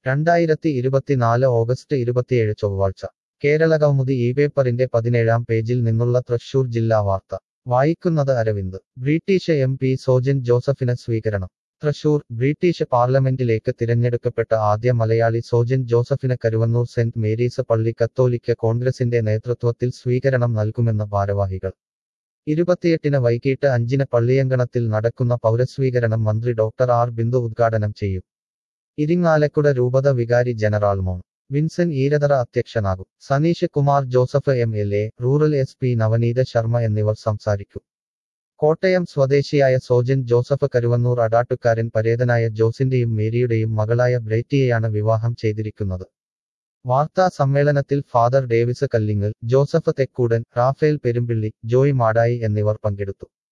രണ്ടായിരത്തി ഇരുപത്തിനാല് ഓഗസ്റ്റ് ഇരുപത്തിയേഴ് ചൊവ്വാഴ്ച കേരളകൗമുദി ഈ പേപ്പറിന്റെ പതിനേഴാം പേജിൽ നിന്നുള്ള തൃശൂർ ജില്ലാ വാർത്ത വായിക്കുന്നത് Aravind British M P Sojan ജോസഫിന് സ്വീകരണം തൃശൂർ ബ്രിട്ടീഷ് പാർലമെന്റിലേക്ക് തിരഞ്ഞെടുക്കപ്പെട്ട ആദ്യ മലയാളി സോജൻ ജോസഫിന് കരുവന്നൂർ സെന്റ് മേരീസ് പള്ളി കത്തോലിക്ക കോൺഗ്രസിന്റെ നേതൃത്വത്തിൽ സ്വീകരണം നൽകുമെന്ന് ഭാരവാഹികൾ ഇരുപത്തിയെട്ടിന് വൈകിട്ട് അഞ്ചിന് പള്ളിയങ്കണത്തിൽ നടക്കുന്ന പൗരസ്വീകരണം മന്ത്രി ഡോക്ടർ ആർ ബിന്ദു ഉദ്ഘാടനം ചെയ്യും ഇരിങ്ങാലക്കുട രൂപത വികാരി ജനറൽ മോൺ വിൻസൻ ഈരതറ അധ്യക്ഷനാകും Saneesh Kumar Joseph M L A rural S P Navaneetha Sharma എന്നിവർ സംസാരിക്കും കോട്ടയം സ്വദേശിയായ സോജൻ ജോസഫ് കരുവന്നൂർ അടാട്ടുകാരൻ പരേതനായ ജോസിന്റെയും മേരിയുടെയും മകളായ ബ്രൈറ്റിയെയാണ് വിവാഹം ചെയ്തിരിക്കുന്നത് വാർത്താ സമ്മേളനത്തിൽ father Davis Kallingal Joseph Thekkudan Raphael Perumpilly Joy Madayi എന്നിവർ പങ്കെടുത്തു